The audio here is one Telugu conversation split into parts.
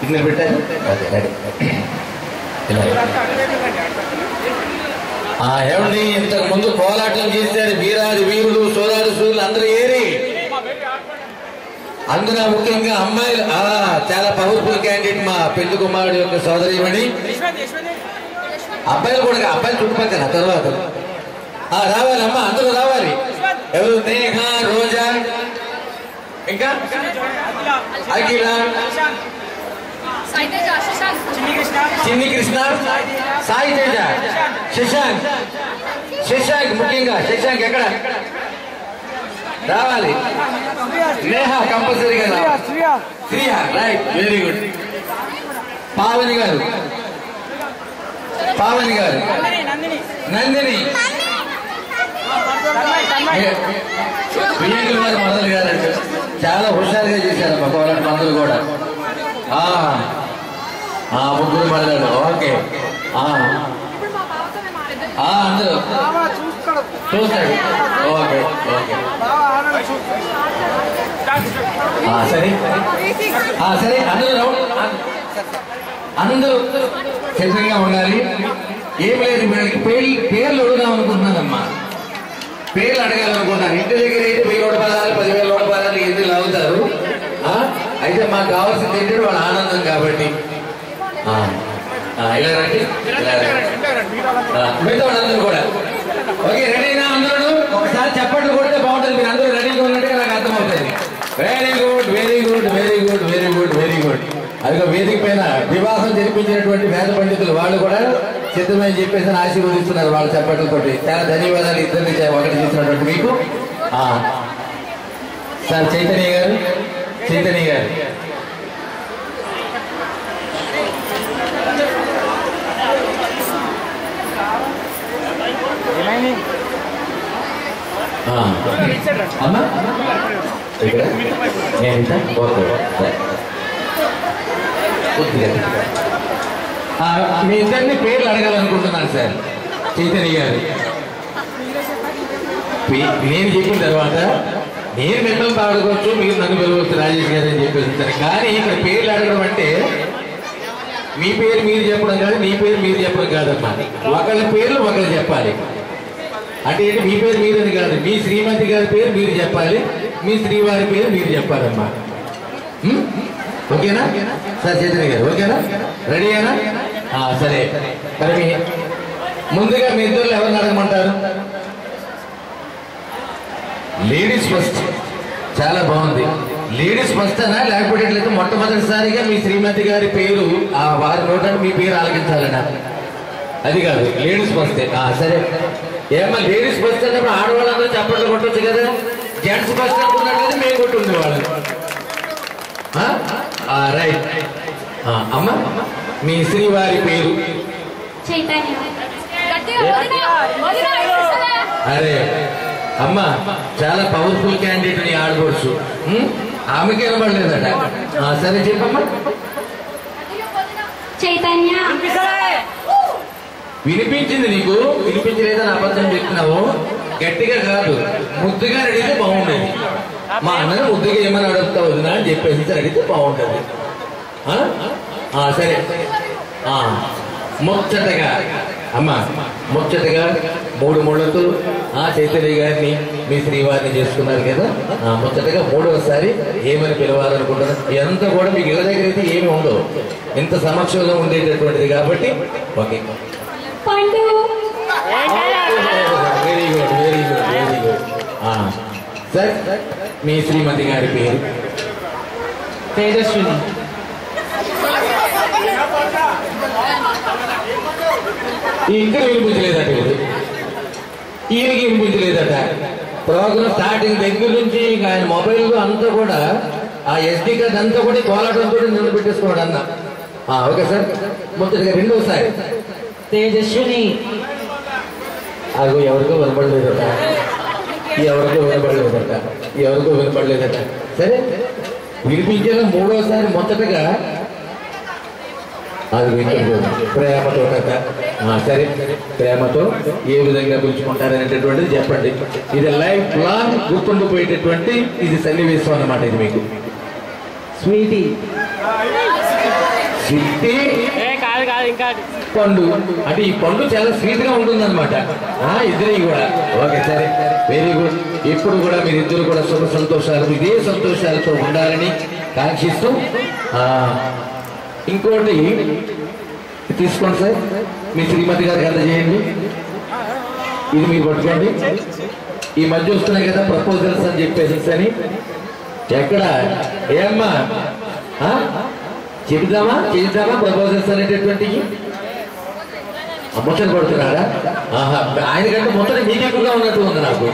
సిగ్నల్ పెట్టారు అదే రెడీ ఇలా. ఆ, ఏమండి ఇంతకు ముందు కోలాటం చేశారు వీరాది వీరులు సోదారు సూర్యులు అందరూ ఏరి అందున ముఖ్యంగా అమ్మాయిలు ఆ, చాలా పవర్ఫుల్ క్యాండిడేట్ మా పెళ్లి కుమారుడు యొక్క సోదరిమణి అబ్బాయిలు కూడా కాదు, అబ్బాయిలు చుట్టుపక్కల తర్వాత ఆ, రావాలి అమ్మా అందరూ రావాలి ఎవరు నేహ రోజా ఇంకా అఖిల సాయితేజ శశాంక్ చిన్ని కృష్ణ సాయి తేజ శశాంక్ శశాంక్ ముఖ్యంగా శశాంక్ ఎక్కడ రావాలి నేహ కంపల్సరీగా రావాలి Shriya right very good Pavani garu Pavani గారు నందిని విజయకుల గారు మొదలు గారు అంటే చాలా హుషారుగా చేశారు మా కోలాట మందులు కూడా ఆ ఆ ముగ్గురు మళ్ళాడు ఓకే ఆ ఆ, అందరూ చూస్తాడు ఓకే ఓకే ఆ, సరే ఆ, సరే అందరూ రౌండ్ అందరూ సిద్ధంగా ఉండాలి ఏం లేదు వీళ్ళకి పేర్లు పేర్లు అడుగుదాం అనుకుంటున్నానమ్మా పేర్లు అడగాలనుకుంటున్నాను ఇంటి దగ్గర అయితే వెయ్యి నూట పదాలు పదివేల నూట పదాలు ఎందుకు అవుతారు అయితే మాకు కావాల్సింది ఏంటంటే వాళ్ళ ఆనందం కాబట్టి ఆ, ఆ, ఇలా రండి ఇలా రండి ఆ, మిగతా వాళ్ళందరూ కూడా ఓకే రెడీనా అందరూ ఒకసారి చెప్పండి కొడితే బాగుంటుంది మీరు అందరూ రెడీగా ఉన్నట్టుగా నాకు అర్థమవుతుంది very good very good very good very good very good అదిగో వేదిక పైన వివాహం జరిపించినటువంటి వేద పండితులు వాళ్ళు కూడా సిద్ధమని చెప్పేసి ఆశీర్వదిస్తున్నారు వాళ్ళ చెప్పట్లతోటి చాలా ధన్యవాదాలు ఇద్దరిని చే- ఒకటి చేసినటువంటి మీకు ఆ. సార్ చైతన్య గారు చైతన్య గారు ఆ. అమ్మా ఇక్కడ నేను ఇంత ఓకే సరే. కొద్దిగా కొద్దిగా. ఆ, మీ ఇద్దరిని పేర్లు అడగాలనుకుంటున్నాను సార్ చైతన్య గారు పే- నేను చెప్పిన తర్వాత నేను మిమ్మల్ని పాడుకోవచ్చు మీరు నన్ను పిలవచ్చు రాజేష్ గారు అని చెప్పేసి సరే కానీ ఇక్కడ పేర్లు అడగడం అంటే మీ పేరు మీరు చెప్పడం కాదు మీ పేరు మీరు చెప్పడం కాదమ్మా ఒకళ్ళ పేర్లు ఒకళ్ళు చెప్పాలి అంటే ఏంటి మీ పేరు మీరని కాదు మీ శ్రీమతి గారి పేరు మీరు చెప్పాలి మీ శ్రీవారి పేరు మీరు చెప్పాలమ్మా ఉం? ఓకేనా సార్ చైతన్య గారు ఓకేనా రెడీయేనా ఆ, సరే మరి మీ ముందుగా మీ ఇద్దరు ఎవరిని అడగమంటారు లేడీస్ ఫస్ట్ చాలా బాగుంది లేడీస్ ఫస్ట్ అనా లేకపోతే ఎట్లయితే మొట్టమొదటిసారిగా మీ శ్రీమతి గారి పేరు ఆ వారి నోట మీ పేరు ఆలకించాలనా అది కాదు లేడీస్ ఫస్ట్ సరే ఏమన్నా లేడీస్ ఫస్ట్ అన్నప్పుడు ఆడవాళ్ళందరూ చప్పట్లు కొట్టొచ్చు కదా జెంట్స్ ఫస్ట్ అనుకున్నట్లయితే మేము కొట్టుంది వాళ్ళు రైట్ అమ్మ మీ శ్రీవారి పేరు చైతన్య గట్టిగా వదినా వదినా వినిపిస్తలే? అరే అమ్మ చాలా పవర్ఫుల్ క్యాండిడేట్ ని ఆడవచ్చు ఆమెకి వినబడలేదట ఆ, సరే చెప్పమ్మా చైతన్య వినిపించింది నీకు వినిపించలేదని అబద్ధం చెప్తున్నావు గట్టిగా కాదు ముద్దుగా అడిగితే బాగుండేది మా అన్నని ముద్దుగా ఏమని అడుగుతావు వదినా అని చెప్పేసి అడిగితే బాగుంటది ఆ? ఆ, సరే ఆ, ముచ్చటగా అమ్మ ముచ్చటగా మూడు ముళ్ళతో ఆ చైతన్య గారిని మీ శ్రీవారిని చేసుకున్నారు కదా ఆ, ముచ్చటగా మూడవసారి ఏమని పిలవాలనుకుంటున్నారు ఎంత కూడా మీకు ఇళ్ళ దగ్గర అయితే ఏమి ఉండవు ఇంత సమక్షంలో ఉండేటటువంటిది కాబట్టి okay Pandu very good very good very good sir మీ శ్రీమతి గారి పేరు తేజస్విని ఇంకా వినిపించలేదట ఇది ఈయనకి వినిపించలేదట ప్రోగ్రామ్ స్టార్టింగ్ దగ్గర నుంచి ఇక ఆయన మొబైల్ అంతా కూడా ఆ ఎస్డి కార్డ్ అంతా కూడా కోలాటంతో నిలబెట్టేసుకోవడం అన్న ఆ, ఓకే సార్ మొదటిగా రెండోసారి తేజస్విని అదిగో ఎవరికో వినపడలేదట ఎవరికో వినపడలేదట ఎవరికో వినపడలేదట సరే వినిపించిన మూడోసారి మొదటగా అది వింటుంది ప్రేమతో కథ ఆ, సరే ప్రేమతో ఏ విధంగా పిలుచుకుంటారనేటటువంటిది చెప్పండి ఇది లైఫ్ లాంగ్ గుర్తుండిపోయేటటువంటి ఇది సన్నివేశం అన్నమాట ఇది మీకు స్వీటీ చిట్టి ఏ కాదు కాదు ఇంకా పండు అంటే ఈ పండు చాలా స్వీట్ గా ఉంటుంది అనమాట ఇద్దరి కూడా ఓకే సరే వెరీ గుడ్ ఇప్పుడు కూడా మీరు ఇద్దరు కూడా సుఖ సంతోషాలు ఇదే సంతోషాలతో ఉండాలని కాంక్షిస్తూ ఆ, ఇంకోటి తీసుకోండి సార్ మీ శ్రీమతి గారికి అందజేయండి ఇది మీరు పట్టుకోండి ఈ మధ్య వస్తున్నాయి కదా ప్రపోజల్స్ అని చెప్పేసి అని ఎక్కడ ఏమ్మా ఆ? చెబుదామా చేద్దామా ప్రపోజల్స్ అనేటటువంటివి ముచ్చట పడుతున్నారా ఆహా ఆయన కంటే ముచ్చట మీకు ఎక్కువగా ఉన్నట్టు ఉంది నాకు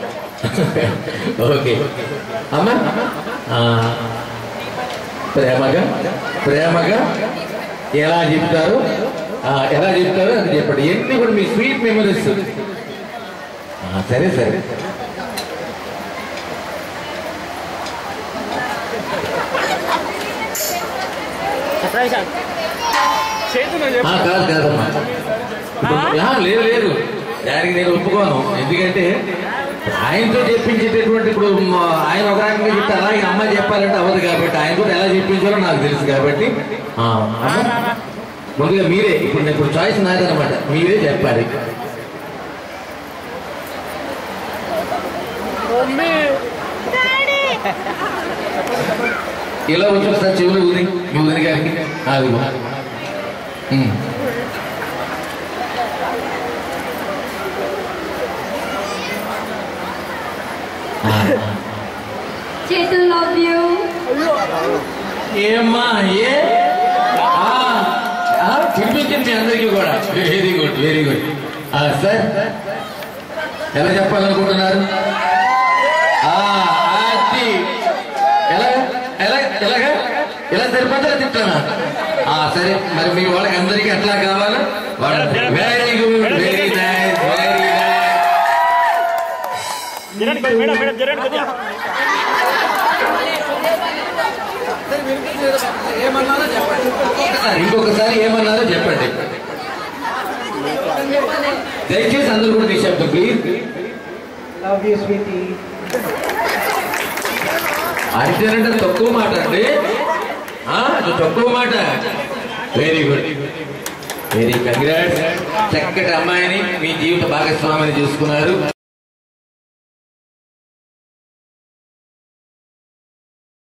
ఓకే అమ్మా ఆ, ప్రేమగా ప్రేమగా ఎలా చెప్తారు ఆ, ఎలా చెప్తారో అది చెప్పండి ఎన్ని కూడా మీ స్వీట్ మెమరీస్ సరే సరే ప్రశాంత్ చేతున్నా ఆ, కాదు కాదమ్మా ఇప్పుడు- ఆ, లేదు లేదు దానికి నేను ఒప్పుకోను ఎందుకంటే ఆయనతో చెప్పించేటటువంటి ఇప్పుడు మా- ఆయన ఒక రకంగా చెప్తే అలాగే అమ్మ చెప్పాలంటే అవ్వదు కాబట్టి ఆయనతో ఎలా చెప్పించాలో నాకు తెలుసు కాబట్టి ఆ, అమ్మ, ముందుగా మీరే ఇప్పుడు ఇప్పుడు చాయిస్ నాదనమాట మీరే చెప్పాలి మమ్మీ ఇలా వచ్చి ఒకసారి చెవులు ఊది మీ ఊదిన గారికి అది చేతు లవ్ యూ ఏమ్మా ఏ ఆ, ఆ, తినిపించింది మీ అందరికీ కూడా very good very good sir ఎలా చెప్పాలనుకుంటున్నారు ఆ, అది ఎలా ఎలా ఎలాగా ఎలా సరిపోతారా చెప్తానా ఆ, సరే మరి మీ వాళ్ళకి అందరికీ ఎట్లా కావాలా very good very nice very nice జరండి మేడం మేడం జరండి కొద్దిగా ఇంకొకసారి ఇంకొకసారి ఏమన్నారో చెప్పండి దయచేసి అందరూ కూడా నిశ్శబ్దం ప్లీజ్ Love you, sweetie. అంటే తక్కువ మాట అండి ఆ, అది తక్కువ మాట వెరీ గుడ్ వెరీ కంగ్రాట్స్ చక్కటి అమ్మాయిని మీ జీవిత భాగస్వామిని చూసుకున్నారు